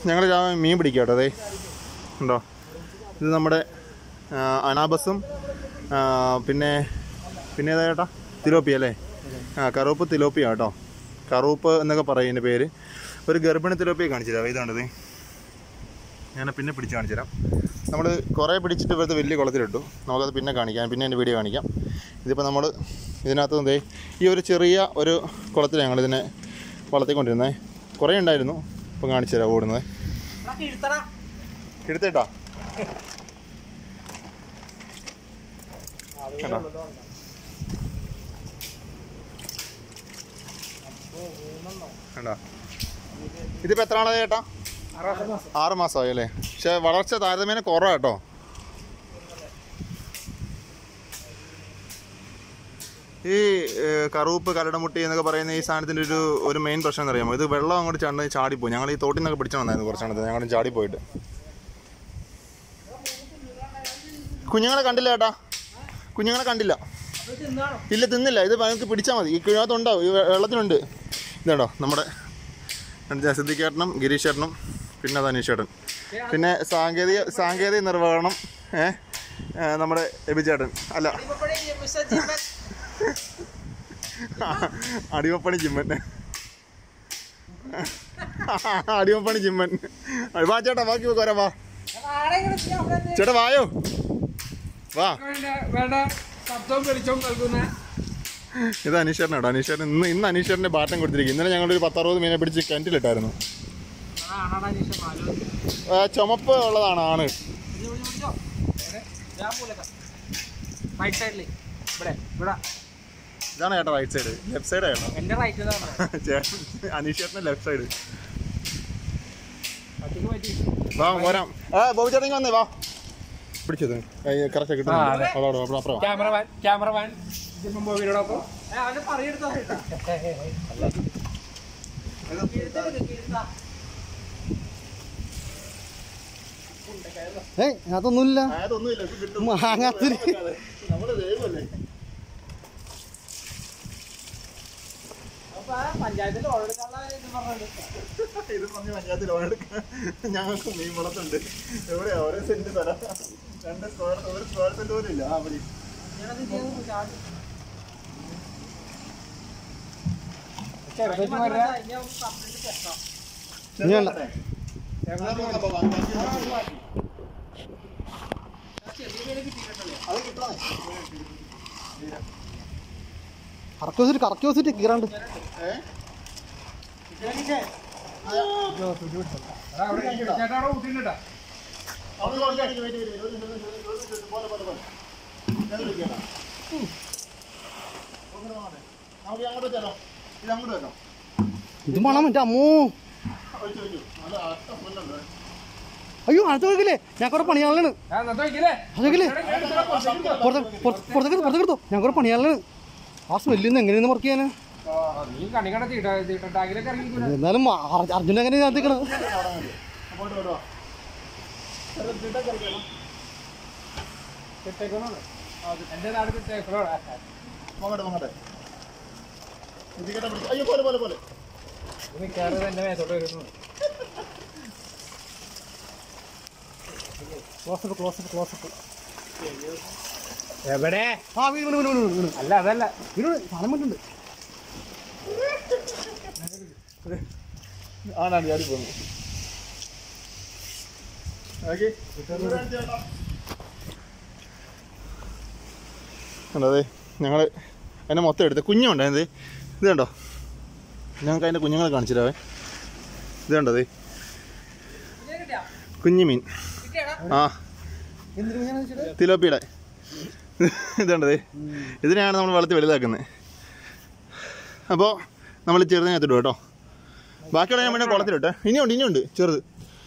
ഞങ്ങൾ രാവിലെ മീൻ പിടിക്കുക കേട്ടോ അതെ ഉണ്ടോ ഇത് നമ്മുടെ ആ, അനാബസും ആ, പിന്നെ പിന്നെ ഏതാ ചേട്ടാ തിലോപ്പി അല്ലേ ആ കറുപ്പ് തിലോപ്പിയ കേട്ടോ കറുപ്പ് എന്നൊക്കെ പറയും ഇതിൻ്റെ പേര് ഒരു ഗർഭിണി തിലോപ്പിയെ കാണിച്ചു തരാം ഇതാണിത് ഞാൻ പിന്നെ പിടിച്ച് കാണിച്ചു തരാം നമ്മൾ കുറേ പിടിച്ചിട്ട് ഇവിടുത്തെ വലിയ കുളത്തിലിട്ടു നമുക്കത് പിന്നെ കാണിക്കാം പിന്നെ എൻ്റെ വീഡിയോ കാണിക്കാം ഇതിപ്പോൾ നമ്മൾ ഇതിനകത്ത് എന്തേ ഈ ഒരു ചെറിയ ഒരു കുളത്തിൽ ഞങ്ങളിതിനെ വളർത്തിക്കൊണ്ടിരുന്നത് കുറേ ഉണ്ടായിരുന്നു ഇപ്പം കാണിച്ചു തരാം ഓടുന്നത് എടുത്തേട്ടാ കണ്ടോ കണ്ടോ ഇതിപ്പോൾ എത്ര ആളായി ചേട്ടാ ആറ് മാസമായി അല്ലേ പക്ഷെ വളർച്ച താരതമ്യേന കുറവാ കേട്ടോ ഈ ഏഹ്, കറുപ്പ് കരടമുട്ടി എന്നൊക്കെ പറയുന്ന ഈ സാധനത്തിൻ്റെ ഒരു ഒരു മെയിൻ പ്രശ്നം എന്നറിയാമോ ഇത് വെള്ളം അങ്ങോട്ട് ചണ്ട ചാടിപ്പോയി ഞങ്ങൾ ഈ തോട്ടിൽ നിന്നൊക്കെ പിടിച്ചു വന്നായിരുന്നു കുറച്ചെണ്ണത്തിന് ഞങ്ങൾ ചാടിപ്പോയിട്ട് കുഞ്ഞുങ്ങളെ കണ്ടില്ല ചേട്ടാ കുഞ്ഞുങ്ങളെ കണ്ടില്ല ഇല്ല തിന്നില്ല ഇത് നമുക്ക് പിടിച്ചാൽ മതി ഈ കിഴത്തുണ്ടാവും ഈ വെ- വെള്ളത്തിനുണ്ട് ഇതാണോ നമ്മുടെ സിദ്ദിഖേട്ടനും ഗിരീഷ് ചേട്ടനും പിന്നെ അത് അനീഷ് ചേട്ടൻ പിന്നെ സാങ്കേതിക സാങ്കേതിക നിർവഹണം ഏ ഏ, നമ്മുടെ എബി ചേട്ടൻ അല്ല അടിമപ്പണി ജിമ്മൻ അടിമപ്പണി ജിമ്മൻ വാ ചേട്ടാ ബാക്കി വരാം വാ ചേട്ടാ വായോ വാ വേണ്ട വേണ്ട ശബ്ദവും വെളിച്ചവും നൽകുന്ന ഇത് അനീഷേട്ടൻ കേട്ടോ അനീഷേട്ടൻ ഇന്ന് ഇന്ന് അനീഷേട്ടൻ്റെ ബാറ്റം കൊടുത്തിരിക്കും ഇന്നലെ ഞങ്ങളൊരു പത്തറുപത് മീനെ പിടിച്ച് കിണറ്റിലിട്ടായിരുന്നു ആണാടാ നിഷ നാലോ ആ, ചുമപ്പ് ഉള്ളതാണ് ആണ് റൈറ്റ് സൈഡില് ഇവിടെ ഇവിടെ ഇതാണ് ചേട്ടാ റൈറ്റ് സൈഡ് ലെഫ്റ്റ് സൈഡ് ചേട്ടാ എന്റെ റൈറ്റ് ഇതാണ് ചേട്ടൻ അനീഷേട്ടൻ്റെ ലെഫ്റ്റ് സൈഡ് അതിന് പറ്റി വാ പോരാം ആ ബോബി ചേട്ടൻ ഇങ്ങ് വന്നേ വാ പിടിച്ചത് കറക്റ്റ് കിട്ടുന്നു ആ, അതെ. അവിടെ അവിടെ അപ്പുറം ക്യാമറമാൻ ക്യാമറമാൻ ജിമ്മൻ ബോബിയോടൊപ്പം അവന് പറയെടുത്തോ ഏയ് അതൊന്നുമില്ല അതൊന്നുമില്ല ഇത് കിട്ടും മാങ്ങാത്തിരി നമ്മള് ദൈവമല്ലേ പഞ്ചായത്തിൽ ഓടെടുക്കാനുള്ള ഇത് പറഞ്ഞിട്ടുണ്ട് ഇത് പറഞ്ഞ് പഞ്ചായത്തിൽ ലോൺ എടുക്കാൻ ഞങ്ങൾക്ക് മീൻ വളർത്തുണ്ട് എവിടെയാ ഓരോ സെന്റ് സ്ഥലം രണ്ട് സ്ക്വയർ ഒരു സ്ക്വയർ സെന്റ് പോലും ഇല്ല ആ അവിടെ ഇനിയല്ല. കറക്കി വെച്ചിട്ട് കറക്കി വെച്ചിട്ട് കീറാണ്ട് ചേട്ടാ അവിടെ ഊട്ടിണ്ടാ നമുക്ക് അങ്ങോട്ട് വെച്ചാലോ ഇത് അങ്ങോട്ട് വെക്കാം ഇത് മണം മറ്റേ അമ്മോ ഒഴിച്ചു വെച്ചു നല്ല അട്ട പുല്ലുണ്ട് അയ്യോ അടുത്ത വെക്കില്ലേ ഞാൻ കുറെ പണിയാളാണ് ആ നന്നാ വയ്ക്കില്ലേ അതൊക്കെ പുറത്തേക്ക് പുറത്തേക്ക് പുറത്തേക്ക് എടുത്തോ ഞാൻ കുറെ പണിയാളാണ് ആ സ്മെല്ലിന്ന് എങ്ങനെയെന്ന് വർക്ക് ചെയ്യാനാ നീ കണിക്കണ തീട്ട തീട്ടാങ്കിലൊക്കെ ഇറങ്ങിക്കൂല എന്നാലും അർ- അർജുന എങ്ങനെ കാത്തിക്കണത് അങ്ങോട്ട് വിടുവാ എന്റെ നാട് തിട്ടേക്കണോടാ അങ്ങോട്ട് അങ്ങോട്ട് ഇതിക്കട്ടെ പിടിച്ച് അയ്യോ പോലെ പോലെ പോലെ മിക്കവാറും എന്റെ മേത്തോട്ട് വരുന്നു ക്ലോസപ്പ് ക്ലോസപ്പ് ക്ലോസപ്പ് എവിടെ ആ വീണ് വീണ് വീണ് വീണ് വീണ് അല്ല അതല്ല വീണ് വീണ് സാധനം വീണ്ടുണ്ട് ആണാണ് ചാടി പോകുന്നു ഓക്കെ അതെ ഞങ്ങൾ അതിനെ മൊത്തം എടുത്ത് കുഞ്ഞുണ്ടായത് ഇത് കണ്ടോ ഞങ്ങൾക്ക് അതിൻ്റെ കുഞ്ഞുങ്ങളെ കാണിച്ചിരാവേ ഇത് കണ്ടോ അതെ കുഞ്ഞു മീൻ ആ എന്തിനു ഞാൻ വെച്ചിട്ട് തിലോപ്പിയുടെ ഇത് കണ്ടതേ ഇതിനെയാണ് നമ്മൾ വളർത്തി വലുതാക്കുന്നത് അപ്പോൾ നമ്മൾ ചെറുതിനകത്തിടും കേട്ടോ ബാക്കിയുള്ള ഞാൻ പിന്നെ കുളത്തിലിട്ടെ ഇനിയുണ്ട് ഇനിയുണ്ട് ചെറുത്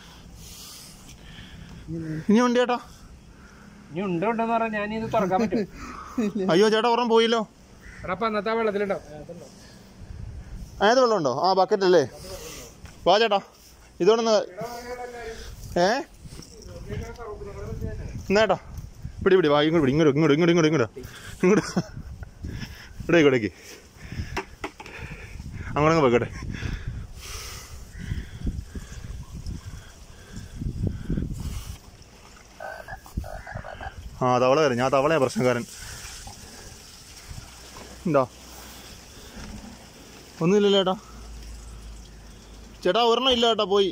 ഇനിയുണ്ട് ചേട്ടാ ഇനി ഉണ്ടോ ഉണ്ടെന്ന് പറഞ്ഞാൽ ഞാൻ ഇത് തുറക്കാൻ പറ്റും അയ്യോ ചേട്ടാ ഉറം പോയില്ലോ എടാ അപ്പൊ അന്നത്തെ ആ വെള്ളത്തിലുണ്ടാവും ഏത് വെള്ളമുണ്ടോ ആ ബക്കറ്റ് അല്ലേ വാ ചേട്ടാ ഇതോടൊന്ന് ഏ എന്നാ ചേട്ടാ പിടി പിടി വാ ഇങ്ങോട്ട് പിടി ഇങ്ങോട്ട് ഇങ്ങോട്ട് ഇങ്ങോട്ട് ഇങ്ങോട്ട് ഇങ്ങോട്ട് ഇങ്ങോട്ട് ഇവിടെ ഇങ്ങോട്ടേക്ക് അങ്ങോട്ടങ്ങ് വെക്കട്ടെ ആ തവള വരും ഞാൻ തവളയാ പ്രശ്നക്കാരൻ ഉണ്ടോ ഒന്നുമില്ലല്ലോ ചേട്ടാ ചേട്ടാ ഒരെണ്ണം ഇല്ല ചേട്ടാ പോയി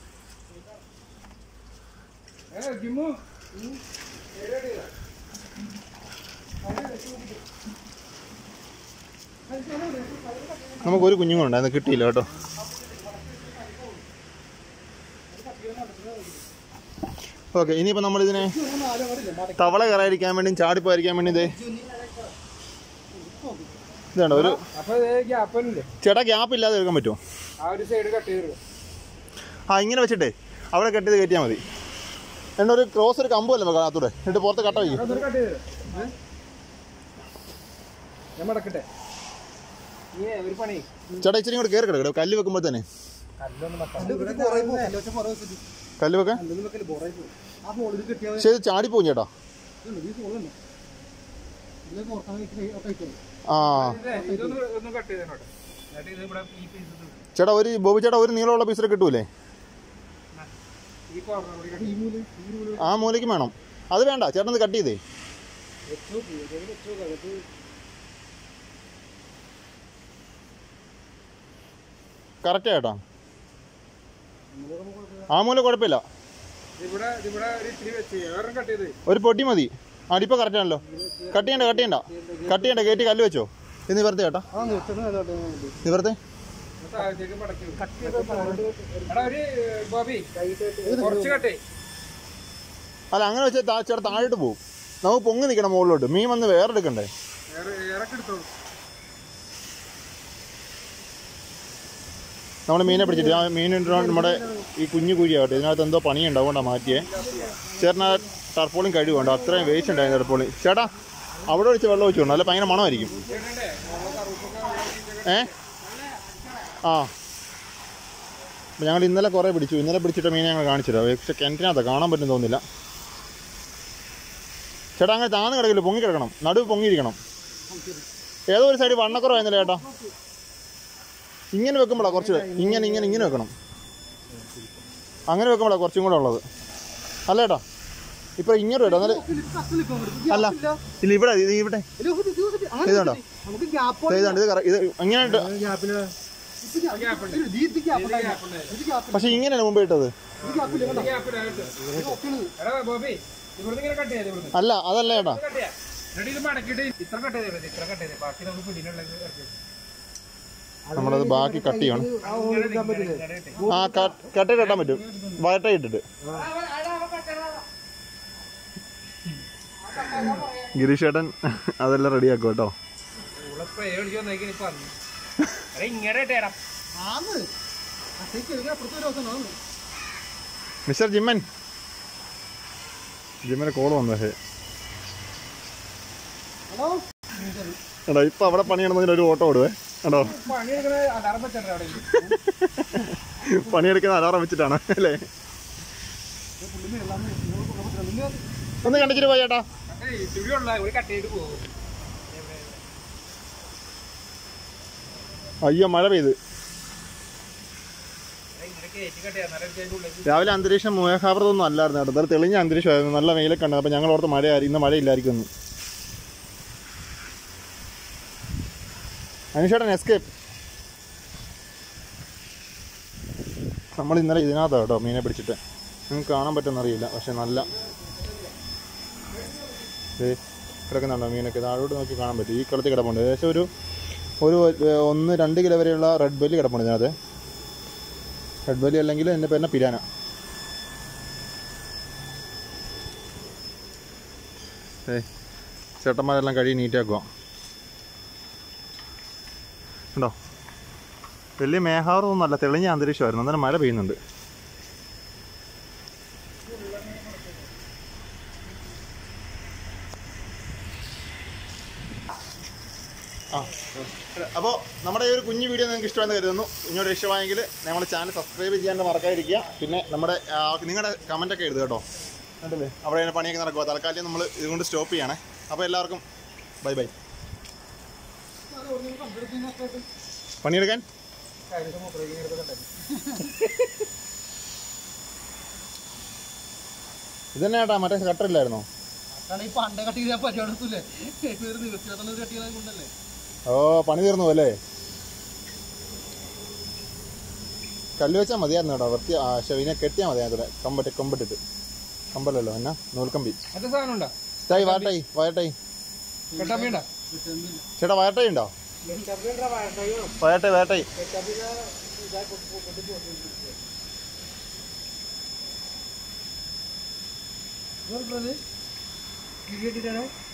ഏ ജിമ്മു നമുക്ക് ഒരു കുഞ്ഞും ഉണ്ടായിരുന്നു കിട്ടിയില്ല കേട്ടോ ഓക്കെ ഇനിയിപ്പോൾ നമ്മളിതിനെ തവള കയറാതിരിക്കാൻ വേണ്ടി ചാടിപ്പോയിരിക്കാൻ വേണ്ടി ഇതേ ഇതുണ്ടോ ഒരു അപ്പൊ ഗ്യാപ്പ് ഇല്ലേ ചേട്ടാ ഗ്യാപ്പ് ഇല്ലാതെ എടുക്കാൻ പറ്റുമോ ആ ഒരു സൈഡ് കട്ട് ചെയ്ത് ആ ഇങ്ങനെ വെച്ചിട്ടേ അവിടെ കെട്ടി ചെയ്ത് കയറ്റിയാൽ മതി എന്നാ ഒരു ക്രോസ് ഒരു കമ്പല്ലേ നമുക്ക് അതിനകത്തൂടെ എന്നിട്ട് പുറത്ത് കട്ട വയ്ക്കും അതൊരു കട്ട് ചെയ്ത് ഞാൻ മടക്കട്ടെ നീ ഒരു പണി ചേട്ടാ ഇച്ചിരി കൂടെ കയറി കിടക്കട്ടെ കല്ല് വെക്കുമ്പോൾ തന്നെ കല്ലൊന്നും കല്ല് വെക്കാൻ ആ ഫോണിൽ കിട്ടിയ പക്ഷേ ഇത് ചാടിപ്പോവും ചേട്ടാ ഈ ഫോൺ തന്നെ ഇതിലേക്ക് ഓർക്കാൻ കഴിക്കും ആ ഇതൊന്ന് ഒന്ന് കട്ട് ചെയ്തോട്ടെ എന്നിട്ട് ഇത് ഇവിടെ ഈ പീസ് ചേട്ടാ ഒരു ബോബി ചേട്ടാ ഒരു നീളമുള്ള പീസിൽ കിട്ടൂലേ ഈ കോർണർ കൂടി കട്ട് ഈ മൂല ഈ മൂല ആ മൂലയ്ക്ക് വേണം അത് വേണ്ട ചേട്ടൻ ഇത് കട്ട് ചെയ്തേ വെച്ചോ വെച്ചോ കകത്ത് കറക്റ്റ് ചേട്ടാ ആ മൂല കുഴപ്പമില്ല ഇവിടെ ഇവിടെ ഒരു ഇത്തിരി വെച്ച് വേറെ കട്ട് ചെയ്ത് ഒരു പൊട്ടി മതി അടിപ്പോൾ കറക്റ്റ് ആണല്ലോ കട്ട് ചെയ്യണ്ട കട്ട് ചെയ്യണ്ട കട്ട് ചെയ്യണ്ട കയറ്റി കല്ല് വെച്ചോ ഇത് നിവർത്തി ചേട്ടാ ആ നിർത്തുന്ന ഏതാട്ടെ നിവർത്തി താഴത്തേക്ക് മടക്കി എടാ ഒരു ബോബി കുറച്ച് കട്ടേ അല്ല അങ്ങനെ വെച്ചാൽ താ ചേട്ടാ താഴോട്ട് പോകും നമുക്ക് പൊങ്ങി നിൽക്കണം മുകളിലോട്ട് മീൻ വന്ന് വേറെ എടുക്കണ്ടേ വേറെ ഇറക്കി എടുത്തോളൂ നമ്മൾ മീനെ പിടിച്ചിട്ട് ആ മീനിൻ്റെ നമ്മുടെ ഈ കുഞ്ഞു കുഴിയാകട്ടെ ഇതിനകത്ത് എന്തോ പണിയുണ്ട് അതുകൊണ്ടാണ് മാറ്റിയേ ചേട്ടന് ടർപ്പോളിയും കഴിവുണ്ട് അത്രയും വേസ്റ്റ് ഉണ്ടായിരുന്നു ടർപ്പോളി ചേട്ടാ അവിടെ ഒഴിച്ച് വെള്ളം ഒഴിച്ചു അല്ല ഭയങ്കര മണമായിരിക്കും ഏ ആ അപ്പോൾ ഞങ്ങൾ ഇന്നലെ കുറേ പിടിച്ചു ഇന്നലെ പിടിച്ചിട്ട് മീനെ ഞങ്ങൾ കാണിച്ചില്ല പക്ഷേ കിണറ്റിനകത്ത് കാണാൻ പറ്റും തോന്നില്ല ചേട്ടാ അങ്ങനെ താന്ന് കിടക്കില്ല പൊങ്ങി കിടക്കണം നടുവ് പൊങ്ങിയിരിക്കണം ഏതോ ഒരു സൈഡ് വണ്ണക്കുറവായിരുന്നില്ല ചേട്ടാ ഇങ്ങനെ വെക്കുമ്പോഴാണ് കുറച്ച് ഇങ്ങനെ ഇങ്ങനെ ഇങ്ങനെ വെക്കണം അങ്ങനെ വെക്കുമ്പോഴാണ് കുറച്ചും കൂടെ ഉള്ളത് അല്ല ചേട്ടാ ഇപ്പൊ ഇങ്ങനെ വരും എന്നാല് അല്ല ഇല്ല ഇവിടെ ഇത് ഇവിടെ ഇതുണ്ടോ? നമുക്ക് ഗ്യാപ്പ് ദേ ഇതാണ്ട് ഇത് കറ- ഇത് ഇങ്ങനെ ഇട്ട് ഗ്യാപ്പില് ഗ്യാപ്പുണ്ട് ഇത് ഗ്യാപ്പ് ഗ്യാപ്പുണ്ട് ഇത് ഗ്യാപ്പ് പക്ഷെ ഇങ്ങനെയാണ് മുമ്പ് ഇട്ടത് ഇത് ഗ്യാപ്പില്ല കണ്ടോ? ഗ്യാപ്പിലായിട്ട് ഇത് ഒക്കെയാണ്. എടാ ബോബി ഇവിടുന്ന് ഇങ്ങനെ കട്ട് ചെയ്ത് ഇവിടുന്ന് അല്ല അതല്ല ചേട്ടാ കട്ട് ചെയ്യാം എന്നിട്ട് ഇത് മടക്കിയിട്ട് ഇത്ര കട്ട് ചെയ്തത് ഇത്ര കട്ട് ചെയ്ത് ബാക്കി നമുക്ക് പിടിയിലുള്ളത് ഇറക്കി വെക്കാം. നമ്മളത് ബാക്കി കട്ട് ചെയ്യണം ആ ഓ, ഇടാൻ പറ്റില്ലേ? ഇങ്ങനെ ഇട്ട്. ആ കട്ട് കെട്ടാൻ പറ്റും വയറ്റ ഇട്ടിട്ട് ഗിരീഷ് ചേട്ടൻ അതെല്ലാം റെഡിയാക്കും കേട്ടോ ഇവിടെ spray അടിച്ച് വന്നേക്കിന് ഇപ്പൊ വന്നു. എടാ ഇങ്ങനെ ഇട്ടേടാ ആന്ന്. അത്തേക്ക് ഇതിന് അപ്പുറത്ത് ഒരു ദിവസം ആന്ന്. മിസ്റ്റർ ജിമ്മൻ ജിമ്മന് കോൾ വന്നു പക്ഷേ ഹലോ എടാ ഇപ്പൊ അവിടെ പണി നടന്നതിന് ഒരു ഓട്ടോ ഓടുവേ കേട്ടോ പണിയെടുക്കണ അലാറം വെച്ചിട്ടുണ്ട് അവിടെ പണിയെടുക്കുന്ന അലാറം വെച്ചിട്ടാണ് അല്ലേ ഒന്ന് കണ്ടിച്ചിട്ട് പോയി ചേട്ടാ ഏയ് ചുടിയുള്ള ഒരു കട്ട് ചെയ്ത് പോകും അയ്യോ മഴ പെയ്ത് ഇങ്ങനെ കയറ്റി കട്ട് ചെയ്യാൻ നേരം ഇതിന്റെ ഉള്ളിൽ രാവിലെ അന്തരീക്ഷം മേഘാവൃതമൊന്നും അല്ലായിരുന്നു കേട്ടോ നല്ല തെളിഞ്ഞ അന്തരീക്ഷമായിരുന്നു നല്ല വെയിലൊക്കെ ഉണ്ട് അപ്പോൾ ഞങ്ങൾ ഓർത്ത് മഴയായിരുന്നു ഇന്ന് മഴയില്ലായിരിക്കും ഒന്ന് അനുഷേട്ടൻ എസ്കേപ്പ് നമ്മൾ ഇന്നലെ ഇതിനകത്താണ് കേട്ടോ മീനെ പിടിച്ചിട്ട് നിങ്ങൾക്ക് കാണാൻ പറ്റുമെന്നറിയില്ല പക്ഷെ നല്ല ദേ കിടക്കുന്നുണ്ടോ മീനൊക്കെ താഴോട്ട് നോക്കി കാണാൻ പറ്റും ഈ കളത്തിൽ കിടപ്പുണ്ട് ഏകദേശം ഒരു ഒരു ഏർ, ഒന്ന് രണ്ട് കിലോ വരെയുള്ള റെഡ് ബെല്ലി കിടപ്പുണ്ട് ഇതിനകത്ത് റെഡ് ബെല്ലി അല്ലെങ്കിൽ എൻ്റെ പേരിനെ പിരാന ഏ ചേട്ടന്മാരെല്ലാം കഴി നീറ്റാക്കുക ഉണ്ടോ വലിയ മേഘാറൊന്നുമല്ല തെളിഞ്ഞ അന്തരീക്ഷമായിരുന്നു അന്നേരം മഴ പെയ്യുന്നുണ്ട് ആ അപ്പോൾ നമ്മുടെ ഈ ഒരു കുഞ്ഞു വീഡിയോ നിങ്ങൾക്ക് ഇഷ്ടമായെന്ന് കരുതുന്നു ഇങ്ങോട്ട് ഇഷ്ടമായെങ്കിൽ നമ്മുടെ ചാനൽ സബ്സ്ക്രൈബ് ചെയ്യാൻ മറക്കാതിരിക്കുക പിന്നെ നമ്മുടെ ആ, നിങ്ങളുടെ കമൻറ്റൊക്കെ എഴുതുക കേട്ടോ കണ്ടില്ലേ അവിടെ അതിൻ്റെ പണിയൊക്കെ നടക്കുക തൽക്കാലം നമ്മൾ ഇതുകൊണ്ട് സ്റ്റോപ്പ് ചെയ്യണേ അപ്പോൾ എല്ലാവർക്കും ബൈ ബൈ പണിയെടുക്കാൻ ഇതന്നെ ഏട്ടാ മറ്റേ കട്ടറില്ലായിരുന്നോ കാരണം ഈ പണ്ടേ കട്ടി ചെയ്യാൻ പറ്റുള്ളൂല്ലേ ഒരു നിവൃത്തിയില്ലാത്ത കട്ടി ചെയ്യാൻ കൊണ്ടല്ലേ ഓ പണി തീർന്നു അല്ലേ കല്ല് വെച്ചാൽ മതിയായിരുന്നു കേട്ടോ വൃത്തി ആ ഷെവിനെ കെട്ടിയാൽ മതിയായിരുന്നു കമ്പട്ട് കമ്പിട്ടിട്ട് കമ്പല്ലല്ലോ എന്നാ നൂൽക്കമ്പി അത് സാധനം ഉണ്ടോ ചേട്ടായി വാട്ടായി വയട്ടായി കെട്ടാപ്പിണ്ട ചേട്ടാ വയട്ടായി ഉണ്ടോ വയട്ടായി വയട്ടായി കേട്ടിട്ടാണ്